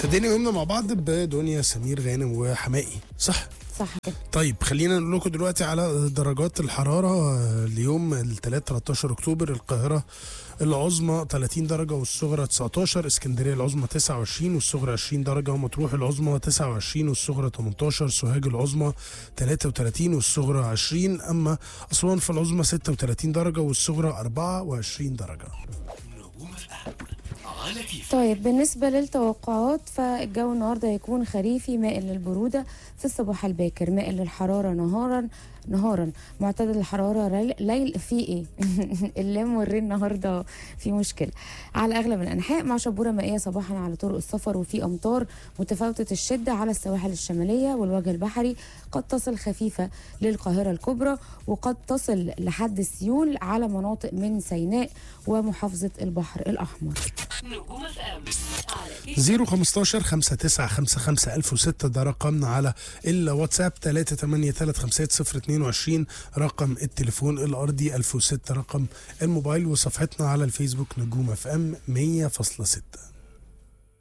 ابتدينا يومنا مع بعض بدنيا سمير غانم وحمائي صح صح كده طيب خلينا نقول لكم دلوقتي على درجات الحرارة ليوم الثلاث 13 أكتوبر القاهرة العظمى 30 درجة والصغرى 19 اسكندرية العظمى 29 والصغرى 20 درجة ومطروح العظمى 29 والصغرى 18 سوهاج العظمى 33 والصغرى 20 أما أسوان في العظمى 36 درجة والصغرى 24 درجة طيب بالنسبة للتوقعات فالجو النهاردة هيكون خريفي مائل للبرودة في الصباح الباكر مائل للحرارة نهارا نهارا معتدل الحرارة ريل- ليل في ايه اللام والري النهاردة في مشكلة على أغلب الأنحاء مع شبورة مائية صباحا على طرق السفر وفي أمطار متفاوتة الشدة على السواحل الشمالية والوجه البحري قد تصل خفيفة للقاهرة الكبرى وقد تصل لحد سيول على مناطق من سيناء ومحافظة البحر الأحمر نجوم اف ام على 015 5955 1006 ده رقمنا على الواتساب 383 رقم التليفون الارضي 1006 رقم الموبايل وصفحتنا على الفيسبوك نجوم اف ام 100.6